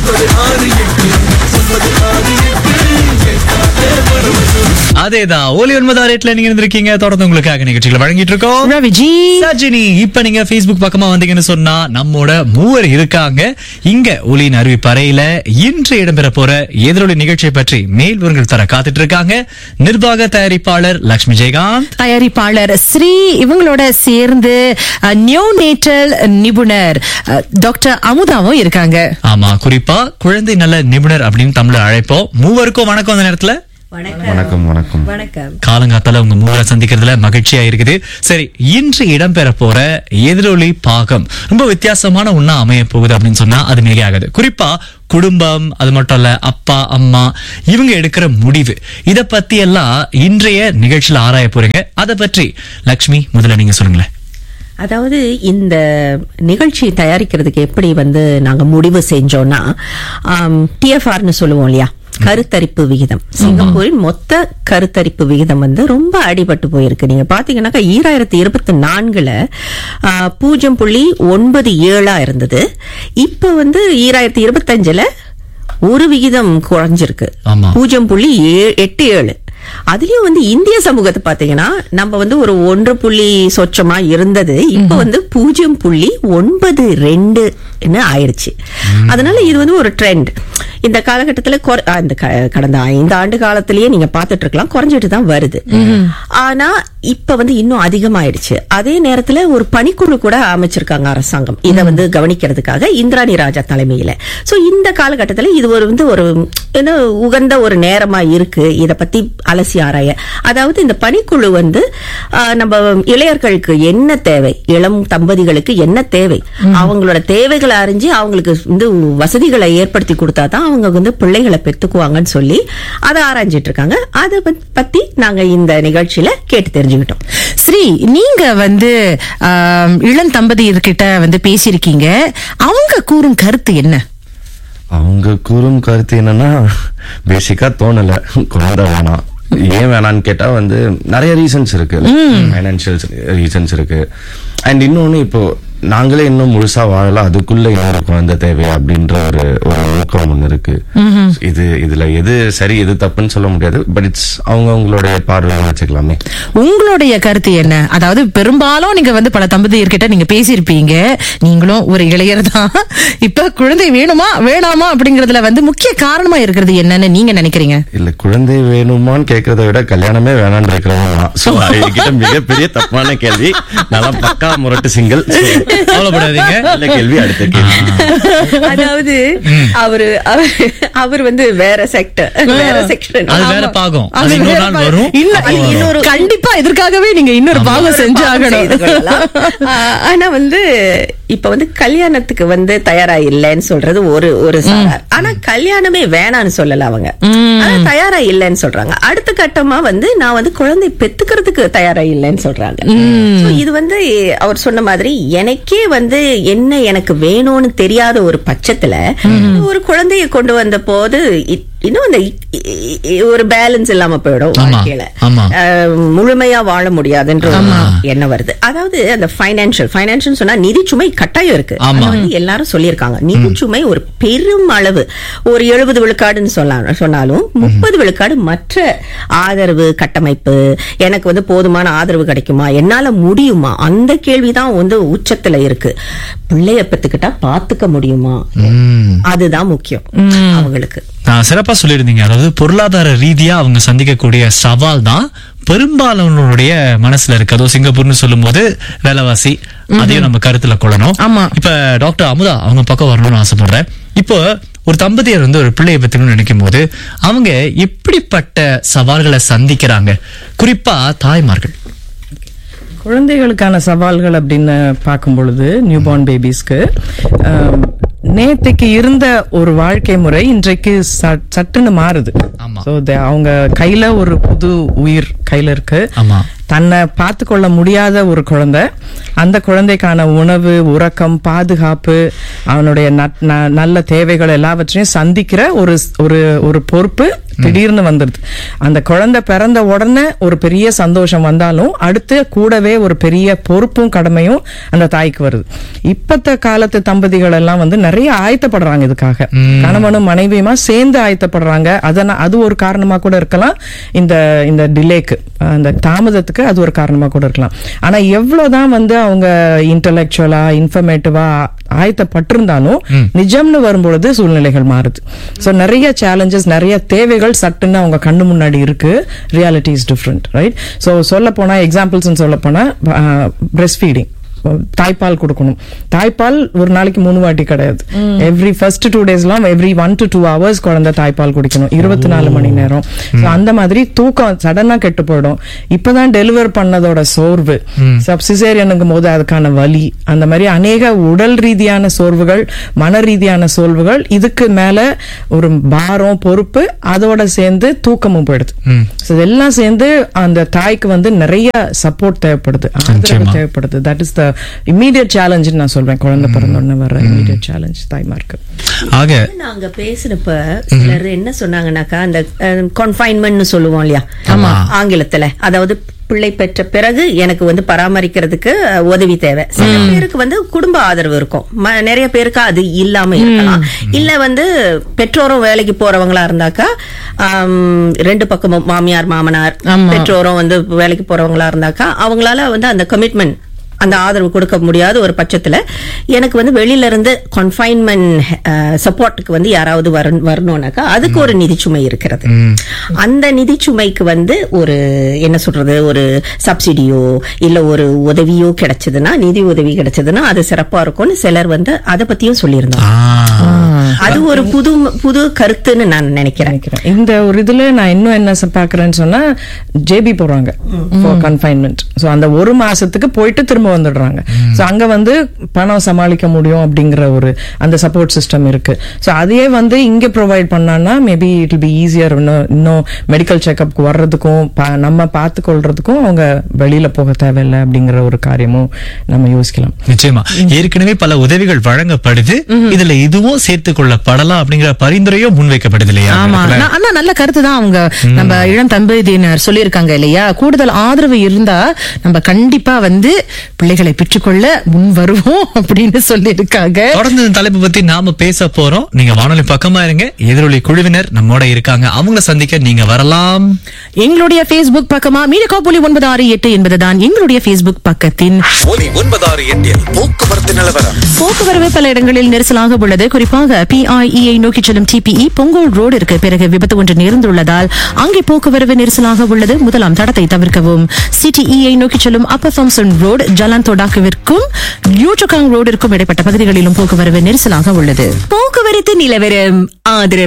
அதேதான் ஓலி ஒன்பதாம் ரேட்ல நீங்க இருந்திருக்கீங்க தொடர்ந்து உங்களுக்காக நிகழ்ச்சிகளை வழங்கிட்டு இருக்கோம் ரவிஜி சஜினி இப்ப நீங்க Facebook பக்கமா வந்தீங்கன்னு சொன்னா நம்மோட மூவர் இருக்காங்க இங்க ஒலியின் அறிவிப்பறையில இன்று இடம்பெற போற எதிரொலி நிகழ்ச்சியை பற்றி மேல் விவரங்கள் தர காத்துட்டு இருக்காங்க நிர்வாக தயாரிப்பாளர் லட்சுமி ஜெயகாந்த் தயாரிப்பாளர் ஸ்ரீ இவங்களோட சேர்ந்து நியூ நேட்டல் நிபுணர் அஹ், டாக்டர் அமுதாவும் இருக்காங்க ஆமா குறிப்பா குழந்தை நல நிபுணர் அப்படின்னு தமிழ்ல அழைப்போம் மூவருக்கும் வணக்கம் அந்த நேரத்துல வணக்கம் வணக்கம் வணக்கம் காலங்காத்தால உங்க மூவரை சந்திக்கிறதுல மகிழ்ச்சியா இருக்குது சரி இன்று இடம்பெற போற எதிரொலி பாகம் ரொம்ப வித்தியாசமான ஒண்ணா அமைய போகுது அப்படின்னு சொன்னா அது மிக ஆகுது குறிப்பா குடும்பம் அது மட்டும் இல்ல அப்பா அம்மா இவங்க எடுக்கிற முடிவு இத பத்தி எல்லாம் இன்றைய நிகழ்ச்சியில ஆராய போறீங்க அத பற்றி லக்ஷ்மி முதல்ல நீங்க சொல்லுங்களேன் அதாவது இந்த நிகழ்ச்சி தயாரிக்கிறதுக்கு எப்படி வந்து நாங்க முடிவு செஞ்சோம்னா டிஎஃப்ஆர்னு சொல்லுவோம் இல்லையா கருத்தரிப்பு விகிதம் சிங்கப்பூரின் மொத்த கருத்தரிப்பு விகிதம் வந்து ரொம்ப அடிபட்டு போயிருக்கு நீங்க பாத்தீங்கன்னாக்கா ஈராயிரத்தி இருபத்தி நான்குல ஆ, பூஜ்ஜியம் புள்ளி ஒன்பது ஏழா இருந்தது இப்ப வந்து ஈராயிரத்தி இருபத்தஞ்சுல ஒரு விகிதம் குறைஞ்சிருக்கு ஆமா. பூஜ்ஜியம் புள்ளி ஏ- எட்டு ஏழு அதுலயும் வந்து இந்திய சமூகத்தை பாத்தீங்கன்னா நம்ம வந்து ஒரு ஒன்று புள்ளி சொச்சமா இருந்தது இப்ப வந்து பூஜ்ஜியம் புள்ளி ஒன்பது ரெண்டு ஆயிருச்சு அதனால இது வந்து ஒரு ட்ரெண்ட் இந்த காலகட்டத்துல குற- ஆ, இந்த க- கடந்த ஐந்து ஆண்டு காலத்திலேயே நீங்க பாத்துட்டு இருக்கலாம் குறைஞ்சிட்டு தான் வருது ஆனா இப்ப வந்து இன்னும் அதிகமாயிடுச்சு அதே நேரத்துல ஒரு பணிக்குழு கூட அமைச்சிருக்காங்க அரசாங்கம் இதை வந்து கவனிக்கிறதுக்காக இந்திராணி ராஜா தலைமையில சோ இந்த காலகட்டத்துல இது ஒரு வந்து ஒரு என்ன உகந்த ஒரு நேரமா இருக்கு இத பத்தி அலசி ஆராய அதாவது இந்த பணிக்குழு வந்து ஆ, நம்ம இளையர்களுக்கு என்ன தேவை இளம் தம்பதிகளுக்கு என்ன தேவை அவங்களோட தேவைகளை அறிஞ்சு அவங்களுக்கு வந்து வசதிகளை ஏற்படுத்தி கொடுத்தா தான் அவங்க வந்து பிள்ளைகளை பெத்துக்குவாங்கன்னு சொல்லி அதை ஆராய்ஞ்சிட்டு இருக்காங்க அதை பத்- பத்தி நாங்க இந்த நிகழ்ச்சியில கேட்டு தெரிஞ்சுக்கிட்டோம் ஸ்ரீ நீங்க வந்து ஆம், இளம் தம்பதியர்கிட்ட வந்து பேசியிருக்கீங்க அவங்க கூறும் கருத்து என்ன அவங்க கூறும் கருத்து என்னன்னா பேசிக்கா தோணல குழந்தை வேணாம் ஏன் வேணாம்னு கேட்டா வந்து நிறைய ரீசன்ஸ் இருக்கு ஃபைனான்சியல் ரீசன்ஸ் இருக்கு அண்ட் இன்னொன்னு இப்போ நாங்களே இன்னும் முழுசா வாழல அதுக்குள்ள இன்னொரு குழந்தை தேவையா அப்படின்ற ஒரு ஒரு நோக்கம் ஒண்ணு இருக்கு இது இதுல எது சரி எது தப்புன்னு சொல்ல முடியாது பட் இட்ஸ் அவங்க அவங்களுடைய பார்வை வச்சுக்கலாமே உங்களுடைய கருத்து என்ன அதாவது பெரும்பாலும் நீங்க வந்து பல தம்பதியர்கிட்ட நீங்க பேசியிருப்பீங்க நீங்களும் ஒரு இளையர் தான் இப்ப குழந்தை வேணுமா வேணாமா அப்படிங்கறதுல வந்து முக்கிய காரணமா இருக்கிறது என்னன்னு நீங்க நினைக்கிறீங்க இல்ல குழந்தை வேணுமான்னு கேக்குறத விட கல்யாணமே வேணான்னு இருக்கிறவங்க சோ கிட்ட மிகப்பெரிய தப்பான கேள்வி நான் பக்கா முரட்டு சிங்கிள் கவலைப்படாதீங்க நல்ல கேள்வி அடுத்த கேள்வி அதாவது அவரு அவர்- அவர் வந்து வேற செக்டர் வேற செக்ஷன் அது வேற பாகம் அது இன்னொரு நாள் வரும் இல்ல அப்போ வரும். இன்னொரு கண்டிப்பா இதற்காகவே நீங்க இன்னொரு பாகம் செஞ்சு ஆகணும் ஆனா வந்து இப்ப வந்து கல்யாணத்துக்கு வந்து தயாரா இல்லைன்னு சொல்றது ஒரு ஒரு சாரார் ஆனா கல்யாணமே வேணான்னு சொல்லல அவங்க ஆனா தயாரா இல்லைன்னு சொல்றாங்க அடுத்த கட்டமா வந்து நான் வந்து குழந்தை பெத்துக்கிறதுக்கு தயாரா இல்லைன்னு சொல்றாங்க So இது வந்து அவர் சொன்ன மாதிரி எனக்கே வந்து என்ன எனக்கு வேணும்னு தெரியாத ஒரு பட்சத்துல ஒரு குழந்தைய கொண்டு வந்த போது இ- இன்னும் அந்த இ- இ- இ- ஒரு பேலன்ஸ் இல்லாம போயிடும் ஆமா, வாழ்க்கையில ஆமா. அஹ், முழுமையா வாழ முடியாதுன்ற ஒரு எண்ணம் வருது அதாவது அந்த பைனான்சியல் பைனான்சியல் சொன்னா நிதி சுமை கட்டாயம் இருக்கு ஆமா. அதை வந்து எல்லாரும் சொல்லியிருக்காங்க நிதி சுமை ஒரு பெரும் அளவு ஒரு எழுபது விழுக்காடுன்னு சொல்லலாம் சொன்னாலும் முப்பது விழுக்காடு மற்ற ஆதரவு கட்டமைப்பு எனக்கு வந்து போதுமான ஆதரவு கிடைக்குமா என்னால முடியுமா அந்த கேள்விதான் வந்து உச்சத்துல இருக்கு பிள்ளைய பெத்துக்கிட்டா பாத்துக்க முடியுமா ம். அதுதான் முக்கியம் அவங்களுக்கு நான் சிறப்பா சொல்லியிருந்தீங்க அதாவது பொருளாதார ரீதியா அவங்க சந்திக்கக்கூடிய சவால் தான் பெரும்பாலானவருடைய மனசுல இருக்கு அதுவும் சிங்கப்பூர்னு சொல்லும்போது விலைவாசி அதையும் நம்ம கருத்துல கொள்ளணும் ஆமா. இப்ப டாக்டர் அமுதா அவங்க பக்கம் வரணும்னு ஆசைப்படுறேன் இப்போ ஒரு தம்பதியர் வந்து ஒரு பிள்ளையை பத்திக்கணும்னு நினைக்கும் போது அவங்க எப்படிப்பட்ட சவால்களை சந்திக்கிறாங்க குறிப்பா தாய்மார்கள் குழந்தைகளுக்கான சவால்கள் அப்படின்னு பார்க்கும் பொழுது நியூபார்ன் பேபிஸ்க்கு நேத்தைக்கு இருந்த ஒரு வாழ்க்கை முறை இன்றைக்கு ச- சட்டுன்னு மாறுது ஆமா. So, they- அவங்க கையில ஒரு புது உயிர் கையில இருக்கு ஆமா தன்னை பார்த்து கொள்ள முடியாத ஒரு குழந்தை அந்த குழந்தைக்கான உணவு உறக்கம் பாதுகாப்பு அவனுடைய நட்- ந- நல்ல தேவைகள் எல்லாவற்றையும் சந்திக்கிற ஒரு ஸ்- ஒரு ஒரு பொறுப்பு திடீர்னு வந்துருது அந்த குழந்தை பிறந்த உடனே ஒரு பெரிய சந்தோஷம் வந்தாலும் அடுத்து கூடவே ஒரு பெரிய பொறுப்பும் கடமையும் அந்த தாய்க்கு வருது இப்பத்த காலத்து தம்பதிகள் எல்லாம் வந்து நிறைய ஆயத்தப்படுறாங்க இதுக்காக கணவனும் மனைவியுமா சேர்ந்து ஆயத்தப்படுறாங்க அதனா அது ஒரு காரணமா கூட இருக்கலாம் இந்த இந்த டிலேக்கு அந்த தாமதத்துக்கு அது ஒரு காரணமா கூட இருக்கலாம் ஆனா எவ்வளவுதான் வந்து அவங்க இன்டலெக்சுவலா இன்ஃபர்மேட்டிவா ஆயத்தப்பட்டிருந்தாலும் நிஜம்னு வரும்பொழுது சூழ்நிலைகள் மாறுது சோ நிறைய சேலஞ்சஸ் நிறைய தேவைகள் சட்டுன்னு அவங்க கண்ணு முன்னாடி இருக்கு reality is different right so சொல்ல போனா எக்ஸாம்பிள்ஸ் சொல்ல போனா பிரஸ்ட் ஃபீடிங் தாய்ப்பால் கொடுக்கணும் தாய்ப்பால் ஒரு நாளைக்கு மூணு வாட்டி கிடையாது எவ்ரி ஃபர்ஸ்ட் டூ டேஸ்லாம் every one to two hours குழந்தை தாய்ப்பால் குடிக்கணும் இருபத்தி நாலு மணி நேரம் So, அந்த மாதிரி தூக்கம் சடனா கெட்டு போயிடும் இப்பதான் டெலிவர் பண்ணதோட சோர்வு சிசேரியனுங்கும் போது அதுக்கான வலி அந்த மாதிரி அநேக உடல் ரீதியான சோர்வுகள் மன ரீதியான சோர்வுகள் இதுக்கு மேல ஒரு பாரம் பொறுப்பு அதோட சேர்ந்து தூக்கமும் போயிடுது So, இதெல்லாம் சேர்ந்து அந்த தாய்க்கு வந்து நிறைய சப்போர்ட் தேவைப்படுது ஆதரவு நிச்சயமா. தேவைப்படுது that is the immediate challenge நான் சொல்றேன் குழந்தை பிறந்த உடனே வர இம்மீடியட் சேலஞ்ச் தாய்மார்க்கு ஆக நாங்க பேசுறப்ப சிலர் என்ன சொன்னாங்கன்னாக்கா அந்த கன்ஃபைன்மெண்ட் சொல்லுவோம் இல்லையா ஆமா. ஆங்கிலத்துல அதாவது பிள்ளை பெற்ற பிறகு எனக்கு வந்து பராமரிக்கிறதுக்கு அஹ், உதவி தேவை சில பேருக்கு வந்து குடும்ப ஆதரவு இருக்கும் ம- நிறைய பேருக்கு அது இல்லாம இருக்கலாம் இல்ல வந்து பெற்றோரும் வேலைக்கு போறவங்களா இருந்தாக்கா ஆம், ரெண்டு பக்கமும் மாமியார் மாமனார் ஆமா. பெற்றோரும் வந்து வேலைக்கு போறவங்களா இருந்தாக்கா அவங்களால வந்து அந்த கமிட்மெண்ட் அந்த ஆதரவு கொடுக்க முடியாத ஒரு பட்சத்துல எனக்கு வந்து வெளியில இருந்து கன்ஃபைன்மெண்ட் சப்போர்ட்டுக்கு வந்து யாராவது வரணும் வரணும்னாக்கா அதுக்கு ஒரு நிதிச்சுமை இருக்கிறது அந்த நிதிச்சுமைக்கு வந்து ஒரு என்ன சொல்றது ஒரு சப்சிடியோ இல்ல ஒரு உதவியோ கிடைச்சதுன்னா நிதி உதவி கிடைச்சதுன்னா அது சிறப்பா இருக்கும்னு சிலர் வந்து அதை பத்தியும் சொல்லியிருந்தாங்க ஆ. அது ஒரு புது புது கருத்துன்னு நான் நினைக்கிறேன் நினைக்கிறேன் இந்த ஒரு இதுல நான் இன்னும் என்ன ச- பாக்குறேன்னு சொன்னா ஜேபி போறாங்க ஃபார் கன்ஃபைன்மெண்ட் சோ அந்த ஒரு மாசத்துக்கு போயிட்டு திரும்ப வந்துடுறாங்க சோ அங்க வந்து பணம் சமாளிக்க முடியும் அப்படிங்கிற ஒரு அந்த சப்போர்ட் சிஸ்டம் இருக்கு சோ அதையே வந்து இங்க ப்ரொவைட் பண்ணான்னா மேபி இட் பி ஈஸியர் இன்னும் இன்னும் மெடிக்கல் செக்அப்க்கு வர்றதுக்கும் பா- நம்ம பார்த்து கொள்றதுக்கும் அவங்க வெளியில போக தேவையில்லை அப்படிங்கிற ஒரு காரியமும் நம்ம யோசிக்கலாம் நிச்சயமா ஏற்கனவே பல உதவிகள் வழங்கப்படுது இதுல இதுவும் சேர்த்துக் கொள்ளப்படலாம் அப்படிங்கிற பரிந்துரையும் முன்வைக்கப்படுது இல்லையா ஆமா இந்த இடத்துல? நான் ஆனா நல்ல கருத்து தான் அவங்க நம்ம இளம் தம்பதியினர் சொல்லியிருக்காங்க இல்லையா கூடுதல் ஆதரவு இருந்தா நம்ம கண்டிப்பா வந்து பிள்ளைகளை பெற்றுக்கொள்ள முன் வருவோம் அப்படின்னு சொல்லியிருக்காங்க தொடர்ந்து இந்த தலைப்பு பத்தி நாம பேச போறோம் நீங்க வானொலி பக்கமா இருங்க எதிரொலி குழுவினர் நம்மோட இருக்காங்க அவங்கள சந்திக்க நீங்க வரலாம் எங்களுடைய Facebook பக்கமா மீடியா புள்ளி ஒன்பது ஆறு எட்டு என்பதுதான் எங்களுடைய Facebook பக்கத்தின் ஒலி ஒன்பதாறு எட்டில் போக்குவரத்து நிலவரம் போக்குவரவு பல இடங்களில் நெரிசலாக உள்ளது குறிப்பாக பிஐஇஐ நோக்கி செல்லும் டிபிஇ பொங்கல் ரோடிற்கு பிறகு விபத்து ஒன்று நேர்ந்துள்ளதால் அங்கே போக்குவரவு நெரிசலாக உள்ளது முதலாம் தடத்தை தவிர்க்கவும் சிடிஇஐ நோக்கி செல்லும் அப்பர் தாம்சன் ரோடு ஜலான் தொடாக்குவிற்கும் யூட்டகாங் ரோடிற்கும் இடைப்பட்ட பகுதிகளிலும் போக்குவரவு நெரிசலாக உள்ளது போக்குவரத்து நிலவரம் ஆதரவு